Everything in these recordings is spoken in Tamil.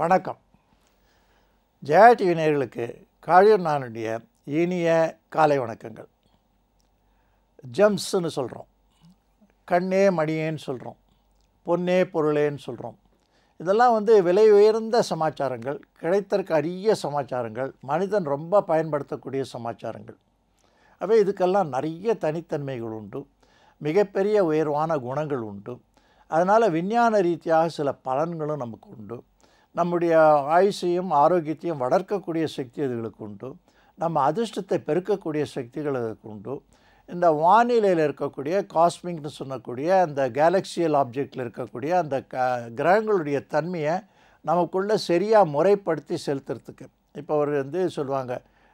வணக்கம் ஜெயா டிவி நேயர்களுக்கு காழியூர் நானுடைய இனிய காலை வணக்கங்கள் ஜெம்ஸ்ன்னு சொல்கிறோம் கண்ணே மணியேன்னு சொல்கிறோம் பொன்னே பொருளேன்னு சொல்கிறோம் இதெல்லாம் வந்து விலை உயர்ந்த சமாச்சாரங்கள் கிடைத்தற்கு அரிய சமாச்சாரங்கள் மனிதன் ரொம்ப பயன்படுத்தக்கூடிய சமாச்சாரங்கள் அவை இதுக்கெல்லாம் நிறைய தனித்தன்மைகள் உண்டு மிகப்பெரிய உயர்வான குணங்கள் உண்டு அதனால் விஞ்ஞான ரீதியாக சில பலன்களும் நமக்கு உண்டு நம்முடைய ஆயுசையும் ஆரோக்கியத்தையும் வளர்க்கக்கூடிய சக்தி அதுகளுக்கு உண்டு நம்ம அதிர்ஷ்டத்தை பெருக்கக்கூடிய சக்திகள் அதுக்கு உண்டு இந்த வானிலையில் இருக்கக்கூடிய காஸ்மிக்னு சொல்லக்கூடிய அந்த கேலக்சியல் ஆப்ஜெக்டில் இருக்கக்கூடிய அந்த க கிரகங்களுடைய தன்மையை நமக்குள்ளே சரியாக முறைப்படுத்தி செலுத்துறதுக்கு இப்போ ஒரு வந்து சொல்லுவாங்க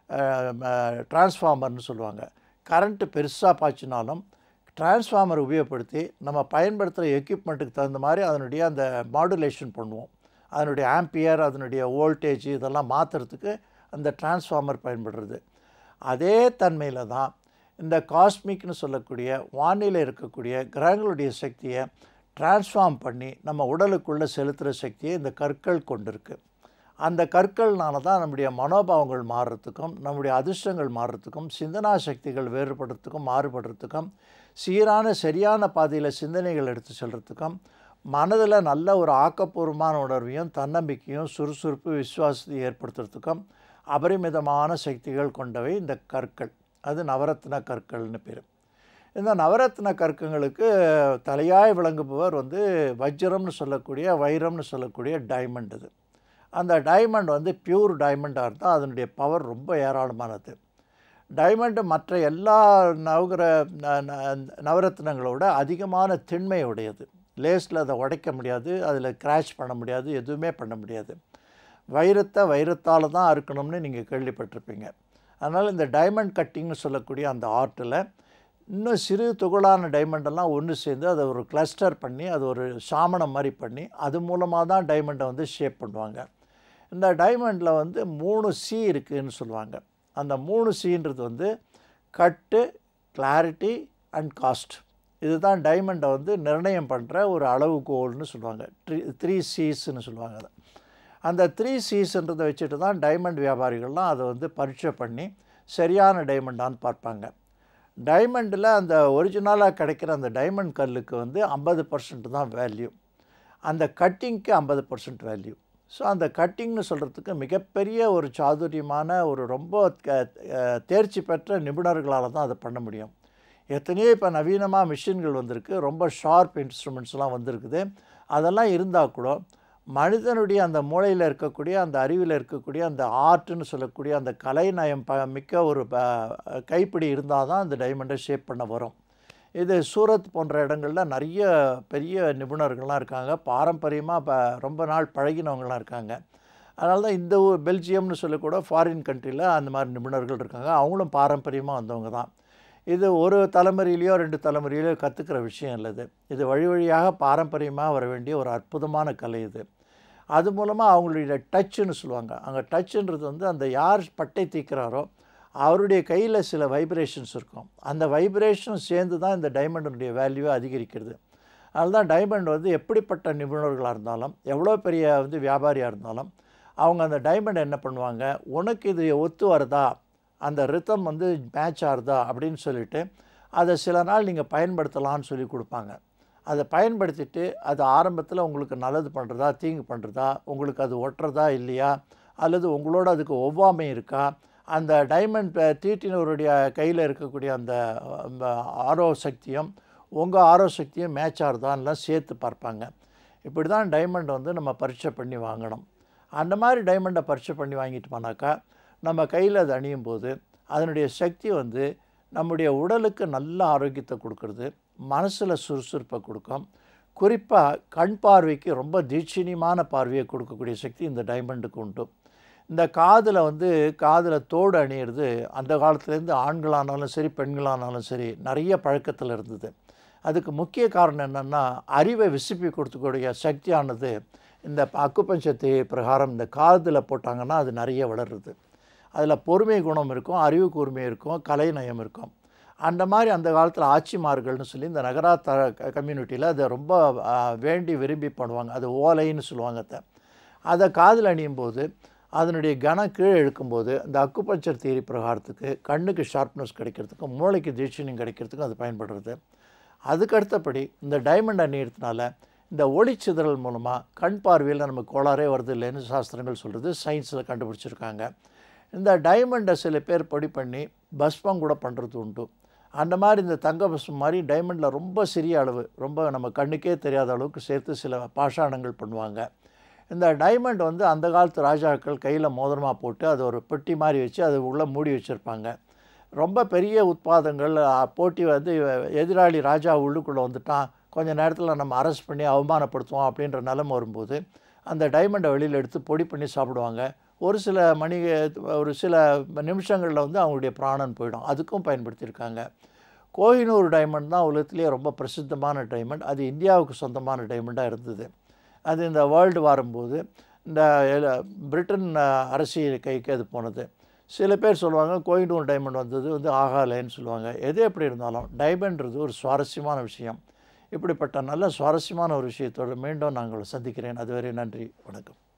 டிரான்ஸ்ஃபார்மர்னு சொல்லுவாங்க கரண்ட்டு பெருசாக பாய்ச்சினாலும் டிரான்ஸ்ஃபார்மர் உபயோகப்படுத்தி நம்ம பயன்படுத்துகிற எக்யூப்மெண்ட்டுக்கு தகுந்த மாதிரி அதனுடைய அந்த மாடுலேஷன் பண்ணுவோம் அதனுடைய ஆம்பியர் அதனுடைய வோல்டேஜ் இதெல்லாம் மாற்றுறதுக்கு அந்த டிரான்ஸ்ஃபார்மர் பயன்படுறது அதே தன்மையில் தான் இந்த காஸ்மிக்னு சொல்லக்கூடிய வானிலை இருக்கக்கூடிய கிரகங்களுடைய சக்தியை டிரான்ஸ்ஃபார்ம் பண்ணி நம்ம உடலுக்குள்ளே செலுத்துகிற சக்தியை இந்த கற்கள் கொண்டிருக்கு அந்த கற்கள்னால தான் நம்முடைய மனோபாவங்கள் மாறுறதுக்கும் நம்முடைய அதிர்ஷ்டங்கள் மாறுறதுக்கும் சிந்தனா சக்திகள் வேறுபடுறதுக்கும் மாறுபடுறதுக்கும் சீரான சரியான பாதையில் சிந்தனைகள் எடுத்து செல்கிறதுக்கும் மனதில் நல்ல ஒரு ஆக்கப்பூர்வமான உணர்வையும் தன்னம்பிக்கையும் சுறுசுறுப்பு விசுவாசத்தை ஏற்படுத்துறதுக்கும் அபரிமிதமான சக்திகள் கொண்டவை இந்த கற்கள் அது நவரத்ன கற்கள்னு பேர் இந்த நவரத்ன கற்கங்களுக்கு தலையாய் விளங்குபவர் வந்து வஜ்ரம்னு சொல்லக்கூடிய வைரம்னு சொல்லக்கூடிய டைமண்ட் இது அந்த டைமண்ட் வந்து பியூர் டைமண்டாக இருந்தால் அதனுடைய பவர் ரொம்ப ஏராளமானது டைமண்டு மற்ற எல்லா நவகிர நவரத்னங்களோட அதிகமான திண்மை உடையது லேஸில் அதை உடைக்க முடியாது அதில் கிராஷ் பண்ண முடியாது எதுவுமே பண்ண முடியாது வைரத்தை வைரத்தால் தான் அறுக்கணும்னு நீங்கள் கேள்விப்பட்டிருப்பீங்க அதனால் இந்த டைமண்ட் கட்டிங்னு சொல்லக்கூடிய அந்த ஆர்ட்டில் இன்னும் சிறு துகளான டைமண்டெல்லாம் ஒன்று சேர்ந்து அதை ஒரு கிளஸ்டர் பண்ணி அது ஒரு சாமணம் மாதிரி பண்ணி அது மூலமாக தான் டைமண்டை வந்து ஷேப் பண்ணுவாங்க இந்த டைமண்டில் வந்து மூணு சி இருக்குதுன்னு சொல்லுவாங்க அந்த மூணு சீன்றது வந்து கட்டு கிளாரிட்டி அண்ட் காஸ்ட் இதுதான் டைமண்டை வந்து நிர்ணயம் பண்ணுற ஒரு அளவுகோல்னு சொல்லுவாங்க த்ரீ த்ரீ சீஸ்ன்னு சொல்லுவாங்க அதை அந்த த்ரீ சீஸ்ன்றதை வச்சுட்டு தான் டைமண்ட் வியாபாரிகள்லாம் அதை வந்து பரீட்சை பண்ணி சரியான டைமண்டான்னு பார்ப்பாங்க டைமண்டில் அந்த ஒரிஜினலாக கிடைக்கிற அந்த டைமண்ட் கல்லுக்கு வந்து ஐம்பது பர்சன்ட் தான் வேல்யூ அந்த கட்டிங்க்கு ஐம்பது பர்சன்ட் வேல்யூ ஸோ அந்த கட்டிங்னு சொல்கிறதுக்கு மிகப்பெரிய ஒரு சாதுரியமான ஒரு ரொம்ப தேர்ச்சி பெற்ற நிபுணர்களால் தான் அதை பண்ண முடியும் எத்தனையோ இப்போ நவீனமாக மிஷின்கள் வந்திருக்கு ரொம்ப ஷார்ப் இன்ஸ்ட்ருமெண்ட்ஸ்லாம் வந்திருக்குது அதெல்லாம் இருந்தால் கூட மனிதனுடைய அந்த மூளையில் இருக்கக்கூடிய அந்த அறிவில் இருக்கக்கூடிய அந்த ஆர்ட்டுன்னு சொல்லக்கூடிய அந்த கலை நயம் ப மிக்க ஒரு கைப்பிடி இருந்தால் தான் அந்த டைமண்டை ஷேப் பண்ண வரும் இது சூரத் போன்ற இடங்களில் நிறைய பெரிய நிபுணர்கள்லாம் இருக்காங்க பாரம்பரியமாக இப்போ ரொம்ப நாள் பழகினவங்களாம் இருக்காங்க அதனால தான் இந்த பெல்ஜியம்னு சொல்லக்கூட ஃபாரின் கண்ட்ரியில் அந்த மாதிரி நிபுணர்கள் இருக்காங்க அவங்களும் பாரம்பரியமாக வந்தவங்க தான் இது ஒரு தலைமுறையிலையோ ரெண்டு தலைமுறையிலையோ கற்றுக்கிற விஷயம் இல்லை இது இது வழி வழியாக பாரம்பரியமாக வர வேண்டிய ஒரு அற்புதமான கலை இது அது மூலமாக அவங்களுடைய டச்சுன்னு சொல்லுவாங்க அங்கே டச்சுன்றது வந்து அந்த யார் பட்டை தீக்கிறாரோ அவருடைய கையில் சில வைப்ரேஷன்ஸ் இருக்கும் அந்த வைப்ரேஷன் சேர்ந்து தான் இந்த டைமண்டினுடைய வேல்யூவை அதிகரிக்கிறது அதனால தான் டைமண்ட் வந்து எப்படிப்பட்ட நிபுணர்களாக இருந்தாலும் எவ்வளோ பெரிய வந்து வியாபாரியாக இருந்தாலும் அவங்க அந்த டைமண்ட் என்ன பண்ணுவாங்க உனக்கு இது ஒத்து வருதா அந்த ரித்தம் வந்து மேட்ச் ஆகுதா அப்படின்னு சொல்லிவிட்டு அதை சில நாள் நீங்கள் பயன்படுத்தலாம்னு சொல்லி கொடுப்பாங்க அதை பயன்படுத்திட்டு அது ஆரம்பத்தில் உங்களுக்கு நல்லது பண்ணுறதா தீங்கு பண்ணுறதா உங்களுக்கு அது ஒட்டுறதா இல்லையா அல்லது உங்களோட அதுக்கு ஒவ்வாமை இருக்கா அந்த டைமண்ட் தீட்டினவருடைய கையில் இருக்கக்கூடிய அந்த ஆரோ சக்தியும் உங்கள் ஆரோ சக்தியும் மேட்ச் ஆகுதான்லாம் சேர்த்து பார்ப்பாங்க இப்படி தான் டைமண்ட் வந்து நம்ம பரீட்சை பண்ணி வாங்கணும் அந்த மாதிரி டைமண்டை பரீட்சை பண்ணி வாங்கிட்டு போனாக்கா நம்ம கையில் அது அணியும் போது அதனுடைய சக்தி வந்து நம்முடைய உடலுக்கு நல்ல ஆரோக்கியத்தை கொடுக்கறது மனசில் சுறுசுறுப்பை கொடுக்கும் குறிப்பாக கண் பார்வைக்கு ரொம்ப தீட்சிணியமான பார்வையை கொடுக்கக்கூடிய சக்தி இந்த டைமண்டுக்கு உண்டு இந்த காதில் வந்து காதில் தோடு அணியிறது அந்த காலத்துலேருந்து ஆண்களானாலும் சரி பெண்களானாலும் சரி நிறைய பழக்கத்தில் இருந்தது அதுக்கு முக்கிய காரணம் என்னென்னா அறிவை விசிப்பி கொடுத்துக்கூடிய சக்தியானது இந்த அக்குப்பஞ்சத்தை பிரகாரம் இந்த காதில் போட்டாங்கன்னா அது நிறைய வளருது அதில் பொறுமை குணம் இருக்கும் அறிவு கூர்மை இருக்கும் கலை நயம் இருக்கும் அந்த மாதிரி அந்த காலத்தில் ஆட்சிமார்கள்னு சொல்லி இந்த நகரா த கம்யூனிட்டியில் அதை ரொம்ப ஆ, வேண்டி விரும்பி பண்ணுவாங்க அது ஓலைன்னு சொல்லுவாங்க அதை அதை காதில் அணியும் போது அதனுடைய கனம் கீழே இழுக்கும்போது இந்த அக்குபஞ்சர் தியரி பிரகாரத்துக்கு கண்ணுக்கு ஷார்ப்னஸ் கிடைக்கிறதுக்கும் மூளைக்கு தீட்சணியம் கிடைக்கிறதுக்கும் அது பயன்படுறது அதுக்கு அடுத்தபடி இந்த டைமண்ட் அணியறதுனால இந்த ஒளிச்சிதறல் மூலமாக கண் பார்வையில் நமக்கு கோளாறே வருது இல்லைன்னு சாஸ்திரங்கள் சொல்கிறது சயின்ஸில் கண்டுபிடிச்சிருக்காங்க இந்த டைமண்டை சில பேர் பொடி பண்ணி பஸ்பம் கூட பண்ணுறது உண்டு அந்த மாதிரி இந்த தங்க பஸ்பம் மாதிரி டைமண்டில் ரொம்ப சிறிய அளவு ரொம்ப நம்ம கண்ணுக்கே தெரியாத அளவுக்கு சேர்த்து சில பாஷாணங்கள் பண்ணுவாங்க இந்த டைமண்ட் வந்து அந்த காலத்து ராஜாக்கள் கையில் மோதிரமாக போட்டு அது ஒரு பெட்டி மாதிரி வச்சு அது உள்ளே மூடி வச்சுருப்பாங்க ரொம்ப பெரிய உட்பாதங்கள் அ, போட்டி வந்து எதிராளி ராஜா உள்ளுக்குள்ளே வந்துட்டான் கொஞ்ச நேரத்தில் நம்ம அரெஸ்ட் பண்ணி அவமானப்படுத்துவோம் அப்படின்ற நிலைமை வரும்போது அந்த டைமண்டை வெளியில் எடுத்து பொடி பண்ணி சாப்பிடுவாங்க ஒரு சில மணி ஒரு சில நிமிஷங்களில் வந்து அவங்களுடைய பிராணன் போயிடும் அதுக்கும் பயன்படுத்தியிருக்காங்க கோஹினூர் டைமண்ட் தான் உலகத்திலேயே ரொம்ப பிரசித்தமான டைமண்ட் அது இந்தியாவுக்கு சொந்தமான டைமண்டாக இருந்தது அது இந்த வேர்ல்டு வரும்போது இந்த எல- பிரிட்டன் அஹ், அரசி கைக்கு அது போனது சில பேர் சொல்லுவாங்க கோயினூர் டைமண்ட் வந்தது வந்து ஆகாலேன்னு சொல்லுவாங்க எது எப்படி இருந்தாலும் டைமண்ட்றது ஒரு சுவாரஸ்யமான விஷயம் இப்படிப்பட்ட நல்ல சுவாரஸ்யமான ஒரு விஷயத்தோடு மீண்டும் நாங்கள் சந்திக்கிறேன் அதுவரை நன்றி வணக்கம்